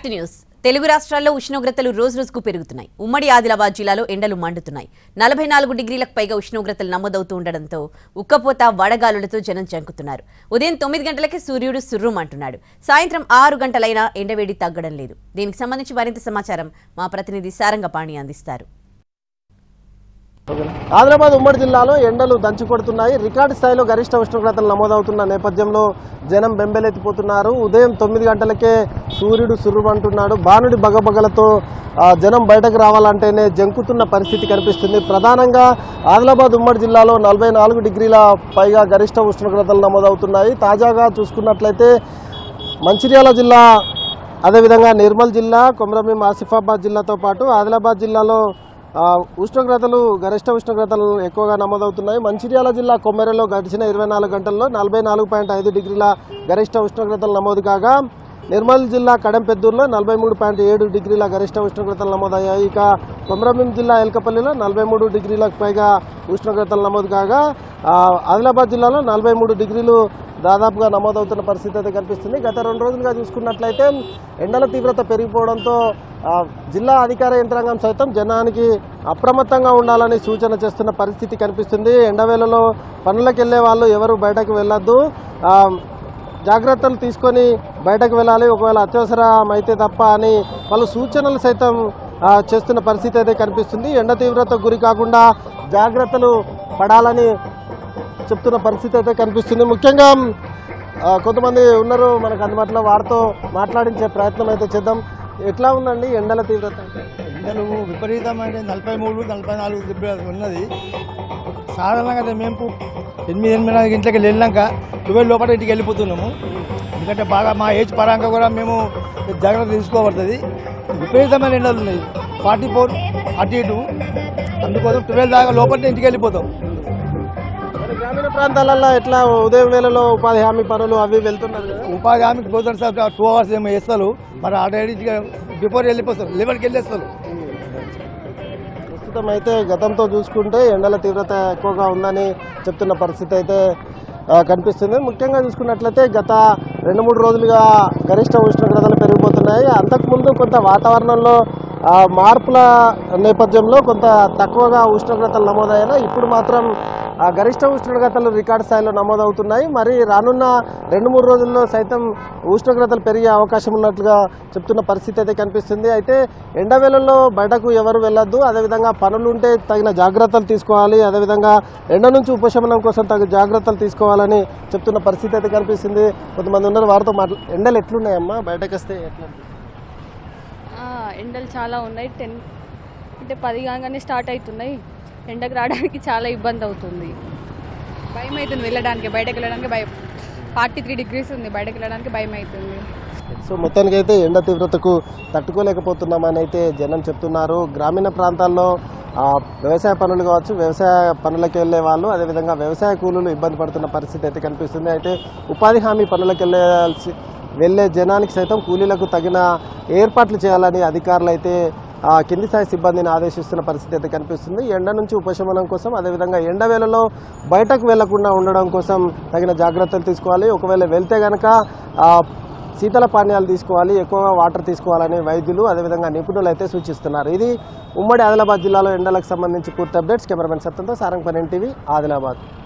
back to news Telugu రాష్ట్రాల్లో ఉష్ణోగ్రతలు రోజు రోజుకు పెరుగుతున్నాయి ఉమ్మడి ఆదిలాబాద్ జిల్లాలో ఎండలు మండుతున్నాయి నలభై నాలుగు డిగ్రీలకు పైగా ఉష్ణోగ్రతలు నమోదవుతూ ఉండడంతో ఉక్కపోత వడగాలులతో జనం జంకుతున్నారు ఉదయం తొమ్మిది గంటలకే సూర్యుడు సుర్రుమంటున్నాడు సాయంత్రం ఆరు గంటలైనా ఎండవేడి తగ్గడం లేదు దీనికి సంబంధించి మరింత సమాచారం మా ప్రతినిధి సారంగపాణి అందిస్తారు ఆదిలాబాద్ ఉమ్మడి జిల్లాలో ఎండలు దంచి కొడుతున్నాయి రికార్డు స్థాయిలో గరిష్ట ఉష్ణోగ్రతలు నమోదవుతున్న నేపథ్యంలో జనం బెంబెలెత్తిపోతున్నారు ఉదయం తొమ్మిది గంటలకే సూర్యుడు సుర్రుమంటున్నాడు బాణుడి బగబగలతో ఆ, జనం బయటకు రావాలంటేనే జంకుతున్న పరిస్థితి కనిపిస్తుంది ప్రధానంగా ఆదిలాబాద్ ఉమ్మడి జిల్లాలో నలభై నాలుగు డిగ్రీల పైగా గరిష్ట ఉష్ణోగ్రతలు నమోదవుతున్నాయి తాజాగా చూసుకున్నట్లయితే మంచిర్యాల జిల్లా అదేవిధంగా నిర్మల్ జిల్లా కొమరంభీం ఆసిఫాబాద్ జిల్లాతో పాటు ఆదిలాబాద్ జిల్లాలో ఆ, ఉష్ణోగ్రతలు గరిష్ట ఉష్ణోగ్రతలు ఎక్కువగా నమోదవుతున్నాయి మంచిర్యాల జిల్లా కొమ్మెరలో గడిచిన ఇరవై నాలుగు గంటల్లో నలభై నాలుగు పాయింట్ ఐదు డిగ్రీల గరిష్ట ఉష్ణోగ్రతలు నమోదు కాగా నిర్మల్ జిల్లా కడెంపెద్దూరులో నలభై మూడు పాయింట్ ఏడు డిగ్రీల గరిష్ట ఉష్ణోగ్రతలు నమోదయ్యాయి ఇక కొమరంభీం జిల్లా ఎల్కపల్లిలో నలభై మూడు డిగ్రీలకు పైగా ఉష్ణోగ్రతలు నమోదు కాగా ఆ, ఆదిలాబాద్ జిల్లాలో నలభై మూడు డిగ్రీలు దాదాపుగా నమోదవుతున్న పరిస్థితి అయితే కనిపిస్తుంది గత రెండు రోజులుగా చూసుకున్నట్లయితే ఎండల తీవ్రత పెరిగిపోవడంతో ఆ, జిల్లా అధికార యంత్రాంగం సైతం జనానికి అప్రమత్తంగా ఉండాలని సూచన చేస్తున్న పరిస్థితి కనిపిస్తుంది ఎండవేళలో పనులకు వెళ్ళే వాళ్ళు ఎవరు బయటకు వెళ్ళొద్దు ఆ, జాగ్రత్తలు తీసుకొని బయటకు వెళ్ళాలి ఒకవేళ అత్యవసరం అయితే తప్ప అని వాళ్ళు సూచనలు సైతం ఆ, చేస్తున్న పరిస్థితి అయితే కనిపిస్తుంది ఎండ తీవ్రతకు గురి కాకుండా జాగ్రత్తలు పడాలని చెప్తున్న పరిస్థితి అయితే కనిపిస్తుంది ముఖ్యంగా ఆ, కొంతమంది ఉన్నారు మనకు అందుబాటులో వారితో మాట్లాడించే ప్రయత్నం అయితే చేద్దాం ఎట్లా ఉందండి ఎండల తీవ్రత ఎండలు విపరీతమైన నలభై మూడు నలభై నాలుగు డిగ్రీలు ఉన్నది సాధారణంగా అయితే మేము ఎనిమిది ఎనిమిది నాలుగు గంటలకి వెళ్ళాక ట్వెల్వ్ లోపల ఇంటికి వెళ్ళిపోతున్నాము ఎందుకంటే బాగా మా ఏజ్ పరంగా కూడా మేము జాగ్రత్త తీసుకోబడుతుంది విపరీతమైన ఎండలు ఉన్నాయి ఫార్టీ ఫోర్ అటు ఇటు అందుకోసం ట్వెల్వ్ దాకా లోపల ఇంటికి వెళ్ళిపోతాం మరి గ్రామీణ ప్రాంతాలలో ఎట్లా ఉదయం వేళలో ఉపాధి హామీ పనులు అవి వెళ్తున్నారు కదా ఉపాధి హామీకి పోతారు సార్ టూ అవర్స్ ఏమో వేస్తారు మరి ఆల్రెడీ బిఫోర్ వెళ్ళిపోతారు లెవెన్కి వెళ్ళేస్తారు ప్రస్తుతం అయితే గతంతో చూసుకుంటే ఎండల తీవ్రత ఎక్కువగా ఉందని చెప్తున్న పరిస్థితి అయితే ఆ, కనిపిస్తుంది ముఖ్యంగా చూసుకున్నట్లయితే గత రెండు మూడు రోజులుగా గరిష్ట ఉష్ణోగ్రతలు పెరిగిపోతున్నాయి అంతకుముందు కొంత వాతావరణంలో ఆ, మార్పుల నేపథ్యంలో కొంత తక్కువగా ఉష్ణోగ్రతలు నమోదైనా ఇప్పుడు మాత్రం ఆ గరిష్ట ఉష్ణోగ్రతలు రికార్డు స్థాయిలో నమోదవుతున్నాయి మరి రానున్న రెండు మూడు రోజుల్లో సైతం ఉష్ణోగ్రతలు పెరిగే అవకాశం ఉన్నట్లుగా చెప్తున్న పరిస్థితి అయితే కనిపిస్తుంది అయితే ఎండవేళల్లో బయటకు ఎవరు వెళ్ళొద్దు అదేవిధంగా పనులు ఉంటే తగిన జాగ్రత్తలు తీసుకోవాలి అదేవిధంగా ఎండ నుంచి ఉపశమనం కోసం తగిన జాగ్రత్తలు తీసుకోవాలని చెప్తున్న పరిస్థితి అయితే కనిపిస్తుంది కొంతమంది ఉన్నారు వారితో మాట్లా ఎండలు ఎట్లున్నాయమ్మా బయటకు వస్తే ఎట్లా ఆ, ఎండలు చాలా ఉన్నాయి టెన్ అంటే పది కాగానే స్టార్ట్ అవుతున్నాయి ఎండకు రావడానికి చాలా ఇబ్బంది అవుతుంది భయం అవుతుంది వెళ్ళడానికి బయటకు వెళ్ళడానికి భయం ఫార్టీ త్రీ డిగ్రీస్ ఉంది బయటకు వెళ్ళడానికి భయం అవుతుంది సో మొత్తానికి అయితే ఎండ తీవ్రతకు తట్టుకోలేకపోతున్నామని అయితే జనం చెప్తున్నారు గ్రామీణ ప్రాంతాల్లో ఆ, వ్యవసాయ పనులు కావచ్చు వ్యవసాయ పనులకు వెళ్ళే వాళ్ళు అదేవిధంగా వ్యవసాయ కూలీలు ఇబ్బంది పడుతున్న పరిస్థితి అయితే కనిపిస్తుంది అయితే ఉపాధి హామీ పనులకు వెళ్ళాల్సి వెళ్ళే జనానికి సైతం కూలీలకు తగిన ఏర్పాట్లు చేయాలని అధికారులు అయితే ఆ, కింది స్థాయి సిబ్బందిని ఆదేశిస్తున్న పరిస్థితి అయితే కనిపిస్తుంది ఎండ నుంచి ఉపశమనం కోసం అదేవిధంగా ఎండ వేళలో బయటకు వెళ్లకుండా ఉండడం కోసం తగిన జాగ్రత్తలు తీసుకోవాలి ఒకవేళ వెళ్తే కనుక శీతల పానీయాలు తీసుకోవాలి ఎక్కువగా వాటర్ తీసుకోవాలని వైద్యులు అదేవిధంగా నిపుణులు అయితే సూచిస్తున్నారు ఇది ఉమ్మడి ఆదిలాబాద్ జిల్లాలో ఎండలకు సంబంధించి పూర్తి అప్డేట్స్ కెమెరామెన్ సత్యంతో సారంగపని టీవీ ఆదిలాబాద్